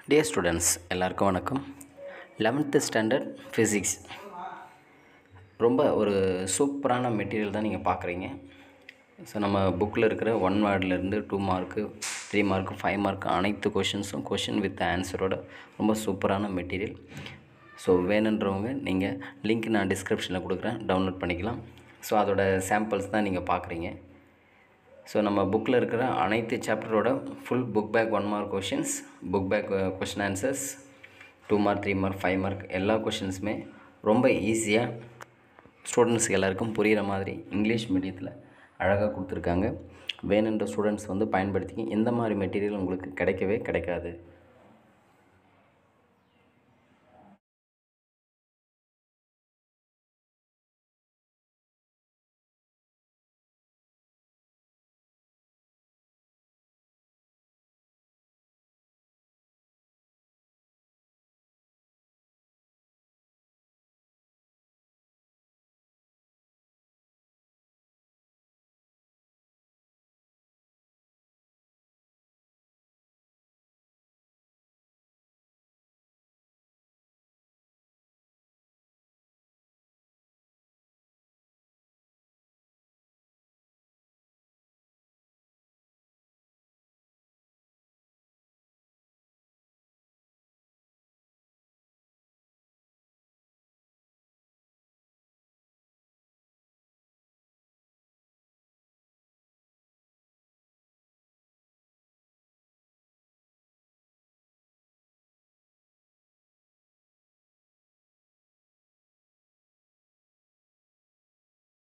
dear students எல்லாருக்கும் வணக்கம் eleventh standard physics ரொம்ப ஒரு சூப்பரான மெட்டீரியல் தான் நீங்கள் பார்க்குறீங்க ஸோ நம்ம புக்கில் இருக்கிற ஒன் வேர்ட்லேருந்து two mark three mark five mark அனைத்து கொஷின்ஸும் கொஷின் வித் ஆன்சரோட ரொம்ப சூப்பரான மெட்டீரியல் ஸோ வேணுன்றவங்க நீங்கள் லிங்க் நான் டிஸ்கிரிப்ஷனில் கொடுக்குறேன் டவுன்லோட் பண்ணிக்கலாம் ஸோ அதோட சாம்பிள்ஸ் தான் நீங்கள் பார்க்குறீங்க ஸோ நம்ம புக்கில் இருக்கிற அனைத்து சாப்டரோட full book back one mark questions book back question answers two mark three mark five mark எல்லா கொஷின்ஸுமே ரொம்ப ஈஸியாக ஸ்டூடெண்ட்ஸ்க்கு எல்லாருக்கும் புரிகிற மாதிரி இங்கிலீஷ் மீடியத்தில் அழகாக கொடுத்துருக்காங்க வேணுன்ற ஸ்டூடெண்ட்ஸ் வந்து பயன்படுத்தி இந்த மாதிரி மெட்டீரியல் உங்களுக்கு கிடைக்கவே கிடைக்காது